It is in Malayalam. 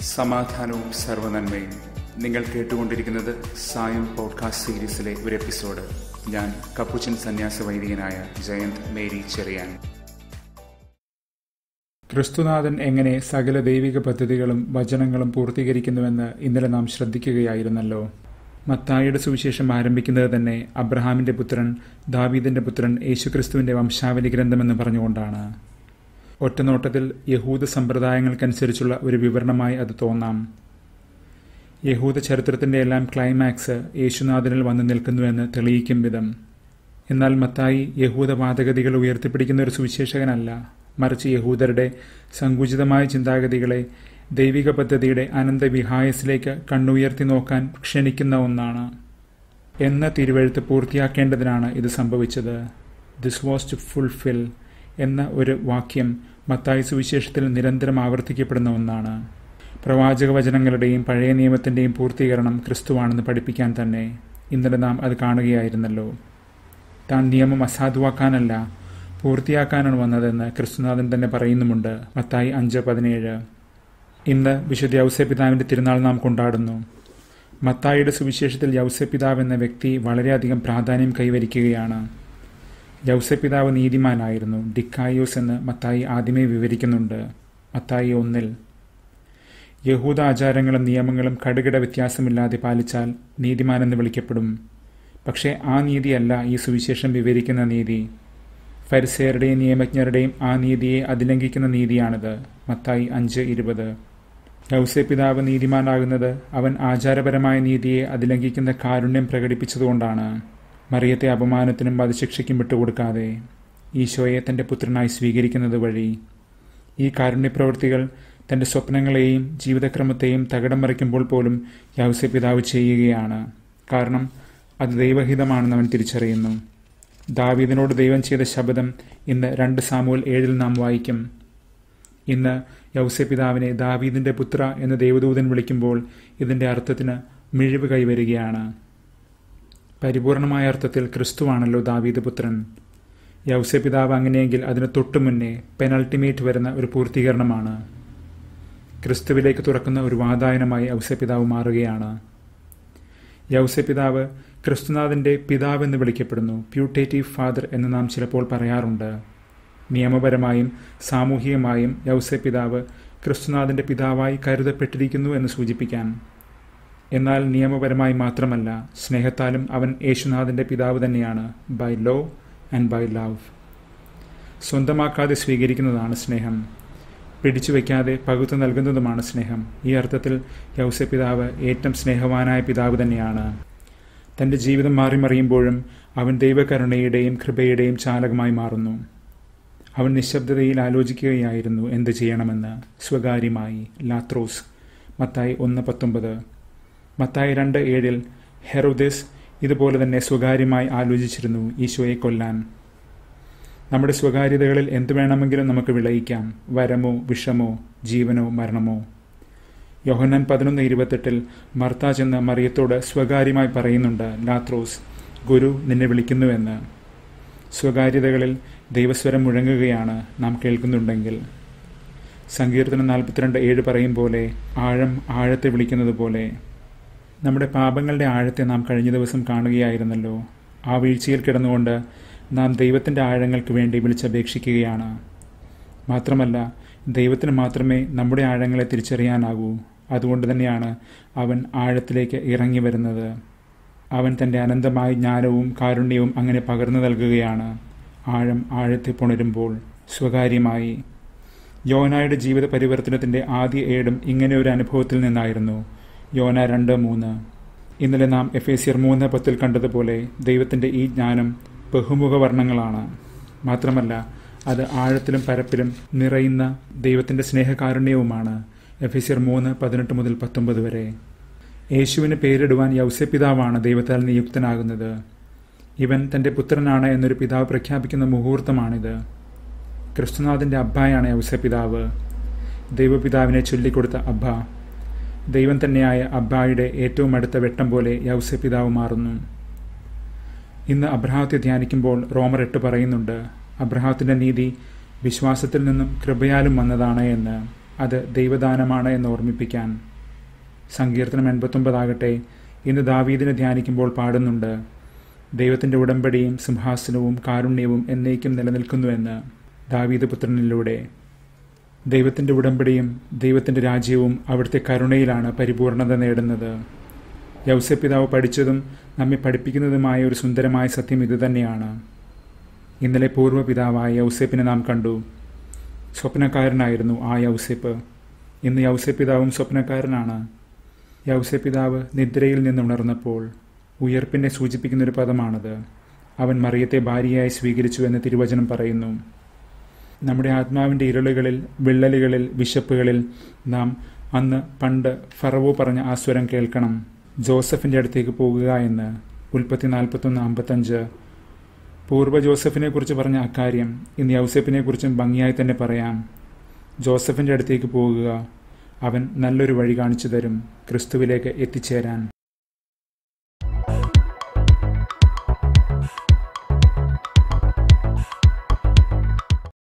സമാധാനവും സർവനന്മയും നിങ്ങൾ കേട്ടുകൊണ്ടിരിക്കുന്നത് സായം പോഡ്കാസ്റ്റ് സീരീസിലെ ഒരു എപ്പിസോഡ് ഞാൻ കപ്പുച്ചൻ സന്യാസ വൈദികനായ ജയന്ത് മേരി ചെറിയാൻ ക്രിസ്തുനാഥൻ എങ്ങനെ സകല ദൈവിക പദ്ധതികളും വചനങ്ങളും പൂർത്തീകരിക്കുന്നുവെന്ന് ഇന്നലെ നാം ശ്രദ്ധിക്കുകയായിരുന്നല്ലോ മത്തായിയുടെ സുവിശേഷം ആരംഭിക്കുന്നത് തന്നെ അബ്രഹാമിന്റെ പുത്രൻ ദാവീദിന്റെ പുത്രൻ യേശുക്രിസ്തുവിന്റെ വംശാവലി ഗ്രന്ഥമെന്ന് പറഞ്ഞുകൊണ്ടാണ് ഒറ്റനോട്ടത്തിൽ യഹൂദ സമ്പ്രദായങ്ങൾക്കനുസരിച്ചുള്ള ഒരു വിവരണമായി അത് തോന്നാം യഹൂദ ചരിത്രത്തിന്റെ എല്ലാം ക്ലൈമാക്സ് യേശുനാഥനിൽ വന്നു നിൽക്കുന്നുവെന്ന് തെളിയിക്കും വിധം എന്നാൽ മത്തായി യഹൂദ വാദഗതികൾ ഉയർത്തിപ്പിടിക്കുന്ന ഒരു സുവിശേഷകനല്ല മറിച്ച് യഹൂദരുടെ സങ്കുചിതമായ ചിന്താഗതികളെ ദൈവിക പദ്ധതിയുടെ അനന്തവിഹായസിലേക്ക് കണ്ണുയർത്തി നോക്കാൻ ക്ഷണിക്കുന്ന ഒന്നാണ് എന്ന തിരുവഴുത്ത് പൂർത്തിയാക്കേണ്ടതിനാണ് ഇത് സംഭവിച്ചത് ദിസ് വാസ് ടു ഫുൾഫിൽ എന്ന ഒരു വാക്യം മത്തായി സുവിശേഷത്തിൽ നിരന്തരം ആവർത്തിക്കപ്പെടുന്ന ഒന്നാണ് പ്രവാചക വചനങ്ങളുടെയും പഴയ നിയമത്തിന്റെയും പൂർത്തീകരണം ക്രിസ്തുവാണെന്ന് പഠിപ്പിക്കാൻ തന്നെ ഇന്നലെ നാം അത് കാണുകയായിരുന്നല്ലോ താൻ നിയമം അസാധുവാക്കാനല്ല പൂർത്തിയാക്കാനാണ് വന്നതെന്ന് ക്രിസ്തുനാഥൻ തന്നെ പറയുന്നുമുണ്ട് മത്തായി അഞ്ച് പതിനേഴ് ഇന്ന് വിശുദ്ധ യൗസപിതാവിന്റെ തിരുനാൾ നാം കൊണ്ടാടുന്നു മത്തായിയുടെ സുവിശേഷത്തിൽ യൗസപിതാവ് എന്ന വ്യക്തി വളരെയധികം പ്രാധാന്യം കൈവരിക്കുകയാണ് യൗസപിതാവ് നീതിമാനായിരുന്നു ഡിക്കായോസ് എന്ന് മത്തായി ആദ്യമേ വിവരിക്കുന്നുണ്ട് മത്തായി ഒന്നിൽ യഹൂദ ആചാരങ്ങളും നിയമങ്ങളും കടുകിട വ്യത്യാസമില്ലാതെ പാലിച്ചാൽ നീതിമാനെന്ന് വിളിക്കപ്പെടും പക്ഷേ ആ നീതിയല്ല ഈ സുവിശേഷം വിവരിക്കുന്ന നീതി ഫരിസേരുടെയും നിയമജ്ഞരുടെയും ആ നീതിയെ അതിലംഘിക്കുന്ന നീതിയാണിത് മത്തായി അഞ്ച് ഇരുപത് യൗസെ പിതാവ് നീതിമാനാകുന്നത് അവൻ ആചാരപരമായ നീതിയെ അതിലംഘിക്കുന്ന കാരുണ്യം പ്രകടിപ്പിച്ചതുകൊണ്ടാണ് മറിയത്തെ അപമാനത്തിനും വധശിക്ഷയ്ക്കും വിട്ടുകൊടുക്കാതെ ഈശോയെ തന്റെ പുത്രനായി സ്വീകരിക്കുന്നത് വഴി ഈ കാരുണ്യപ്രവൃത്തികൾ തന്റെ സ്വപ്നങ്ങളെയും ജീവിതക്രമത്തെയും തകിടം മറിക്കുമ്പോൾ പോലും യൗസെ പിതാവ് ചെയ്യുകയാണ് കാരണം അത് ദൈവഹിതമാണെന്ന് അവൻ തിരിച്ചറിയുന്നു ദാവീദിനോട് ദൈവം ചെയ്ത ശബ്ദം ഇന്ന് രണ്ട് സാമൂൽ ഏഴിൽ നാം വായിക്കും ഇന്ന് യൗസെ പിതാവിനെ ദാവീദിന്റെ പുത്ര എന്ന് ദേവദൂതൻ വിളിക്കുമ്പോൾ ഇതിന്റെ അർത്ഥത്തിന് മിഴിവ് കൈവരികയാണ് പരിപൂർണമായ അർത്ഥത്തിൽ ക്രിസ്തുവാണല്ലോ ദാവീദ് പുത്രൻ യൗസെ പിതാവ് അങ്ങനെയെങ്കിൽ അതിന് തൊട്ടു മുന്നേ പെനൾട്ടിമേറ്റ് വരുന്ന ഒരു പൂർത്തീകരണമാണ് ക്രിസ്തുവിലേക്ക് തുറക്കുന്ന ഒരു വാതായനമായി യൗസെ പിതാവ് മാറുകയാണ് യൗസെ പിതാവ് ക്രിസ്തുനാഥന്റെ പിതാവെന്ന് വിളിക്കപ്പെടുന്നു പ്യൂട്ടേറ്റീവ് ഫാദർ എന്ന് നാം ചിലപ്പോൾ പറയാറുണ്ട് നിയമപരമായും സാമൂഹികമായും യൗസെ പിതാവ് ക്രിസ്തുനാഥന്റെ പിതാവായി കരുതപ്പെട്ടിരിക്കുന്നു എന്ന് സൂചിപ്പിക്കാൻ എന്നാൽ നിയമപരമായി മാത്രമല്ല സ്നേഹത്താലും അവൻ യേശുനാഥന്റെ പിതാവ് തന്നെയാണ് by law and by love സ്വന്തമാക്കാതെ സ്വീകരിക്കുന്നതാണ് സ്നേഹം പിടിച്ചു വയ്ക്കാതെ പകുത്തു നൽകുന്നതുമാണ് സ്നേഹം ഈ അർത്ഥത്തിൽ യൗസെ പിതാവ് ഏറ്റവും സ്നേഹവാനായ പിതാവ് തന്നെയാണ് തന്റെ ജീവിതം മാറിമറിയുമ്പോഴും അവൻ ദൈവകരുണയുടെയും കൃപയുടെയും ചാലകമായി മാറുന്നു അവൻ നിശബ്ദതയിൽ ആലോചിക്കുകയായിരുന്നു എന്ത് ചെയ്യണമെന്ന് സ്വകാര്യമായി ലാത്രോസ് മത്തായി ഒന്ന് പത്തൊമ്പത് മത്തായി രണ്ട് ഏഴിൽ ഹെറോദിസ് ഇതുപോലെ തന്നെ സ്വകാര്യമായി ആലോചിച്ചിരുന്നു ഈശോയെ കൊല്ലാൻ നമ്മുടെ സ്വകാര്യതകളിൽ എന്തു വേണമെങ്കിലും നമുക്ക് വിളയിക്കാം വരമോ വിഷമോ ജീവനോ മരണമോ യോഹന്നാൻ പതിനൊന്ന് ഇരുപത്തെട്ടിൽ മർത്ത ചെന്ന് മറിയത്തോട് സ്വകാര്യമായി പറയുന്നുണ്ട് ലാത്രോസ് ഗുരു നിന്നെ വിളിക്കുന്നുവെന്ന് സ്വകാര്യതകളിൽ ദൈവസ്വരം മുഴങ്ങുകയാണ് നാം കേൾക്കുന്നുണ്ടെങ്കിൽ സങ്കീർത്തനം നാൽപ്പത്തിരണ്ട് ഏഴ് പറയും പോലെ ആഴം ആഴത്തെ വിളിക്കുന്നത് പോലെ നമ്മുടെ പാപങ്ങളുടെ ആഴത്തെ നാം കഴിഞ്ഞ ദിവസം കാണുകയായിരുന്നല്ലോ ആ വീഴ്ചയിൽ കിടന്നുകൊണ്ട് നാം ദൈവത്തിൻ്റെ ആഴങ്ങൾക്ക് വേണ്ടി വിളിച്ചപേക്ഷിക്കുകയാണ് മാത്രമല്ല ദൈവത്തിന് മാത്രമേ നമ്മുടെ ആഴങ്ങളെ തിരിച്ചറിയാനാകൂ അതുകൊണ്ട് തന്നെയാണ് അവൻ ആഴത്തിലേക്ക് ഇറങ്ങി വരുന്നത് അവൻ തൻ്റെ അനന്തമായ ജ്ഞാനവും കാരുണ്യവും അങ്ങനെ പകർന്നു നൽകുകയാണ് ആഴം ആഴത്തെ പുണരുമ്പോൾ സ്വകാര്യമായി യോനായുടെ ജീവിത പരിവർത്തനത്തിൻ്റെ ആദ്യ ഏടും ഇങ്ങനെ ഒരു അനുഭവത്തിൽ നിന്നായിരുന്നു യോന രണ്ട് മൂന്ന് ഇന്നലെ നാം എഫ് എ സിയർ മൂന്ന് പത്തിൽ കണ്ടതുപോലെ ദൈവത്തിൻ്റെ ഈ ജ്ഞാനം ബഹുമുഖ വർണ്ണങ്ങളാണ് മാത്രമല്ല അത് ആഴത്തിലും പരപ്പിലും നിറയുന്ന ദൈവത്തിൻ്റെ സ്നേഹകാരുണ്യവുമാണ് എഫ് എ സിയർ മൂന്ന് പതിനെട്ട് മുതൽ പത്തൊമ്പത് വരെ യേശുവിന് പേരിടുവാൻ യൗസ്യപിതാവാണ് ദൈവത്താൽ നിയുക്തനാകുന്നത് ഇവൻ തൻ്റെ പുത്രനാണ് എന്നൊരു പിതാവ് പ്രഖ്യാപിക്കുന്ന മുഹൂർത്തമാണിത് ക്രിസ്തുനാഥൻ്റെ അബ്ബായാണ് യൗസപിതാവ് ദൈവപിതാവിനെ ചൊല്ലിക്കൊടുത്ത അബ്ബ ദൈവം തന്നെയായ അബ്ബായുടെ ഏറ്റവും അടുത്ത വെട്ടം പോലെ യൗസപിതാവ് മാറുന്നു ഇന്ന് അബ്രഹാത്തെ ധ്യാനിക്കുമ്പോൾ റോമർ എട്ട് പറയുന്നുണ്ട് അബ്രഹാത്തിന്റെ നീതി വിശ്വാസത്തിൽ നിന്നും കൃപയാലും വന്നതാണ് എന്ന് അത് ദൈവദാനമാണ് എന്ന് ഓർമ്മിപ്പിക്കാൻ സങ്കീർത്തനം എൺപത്തൊമ്പതാകട്ടെ ഇന്ന് ദാവീദിനെ ധ്യാനിക്കുമ്പോൾ പാടുന്നുണ്ട് ദൈവത്തിൻ്റെ ഉടമ്പടിയും സിംഹാസനവും കാരുണ്യവും എന്നേക്കും നിലനിൽക്കുന്നുവെന്ന് ദാവീദ് പുത്രനിലൂടെ ദൈവത്തിൻ്റെ ഉടമ്പടിയും ദൈവത്തിൻ്റെ രാജ്യവും അവിടുത്തെ കരുണയിലാണ് പരിപൂർണത നേടുന്നത് യൗസപിതാവ് പഠിച്ചതും നമ്മെ പഠിപ്പിക്കുന്നതുമായ ഒരു സുന്ദരമായ സത്യം ഇതുതന്നെയാണ് ഇന്നലെ പൂർവ്വപിതാവായ യൗസേപ്പിനെ നാം കണ്ടു സ്വപ്നക്കാരനായിരുന്നു ആ യൗസേപ്പ് ഇന്ന് യൗസപിതാവും സ്വപ്നക്കാരനാണ് യൗസപിതാവ് നിദ്രയിൽ നിന്നുണർന്നപ്പോൾ ഉയർപ്പിനെ സൂചിപ്പിക്കുന്ന ഒരു പദമാണത് അവൻ മറിയത്തെ ഭാര്യയായി സ്വീകരിച്ചു എന്ന് തിരുവചനം പറയുന്നു നമ്മുടെ ആത്മാവിൻ്റെ ഇരുളുകളിൽ വിള്ളലുകളിൽ വിശപ്പുകളിൽ നാം അന്ന് പണ്ട് ഫറവോ പറഞ്ഞ ആ സ്വരം കേൾക്കണം ജോസഫിൻ്റെ അടുത്തേക്ക് പോകുക എന്ന് ഉൽപ്പത്തി നാൽപ്പത്തൊന്ന് അമ്പത്തഞ്ച് പൂർവ്വ ജോസഫിനെ കുറിച്ച് പറഞ്ഞ അക്കാര്യം ഇന്ന് യൗസഫിനെ കുറിച്ചും ഭംഗിയായി തന്നെ പറയാം ജോസഫിൻ്റെ അടുത്തേക്ക് പോകുക അവൻ നല്ലൊരു വഴി കാണിച്ചു തരും ക്രിസ്തുവിലേക്ക് എത്തിച്ചേരാൻ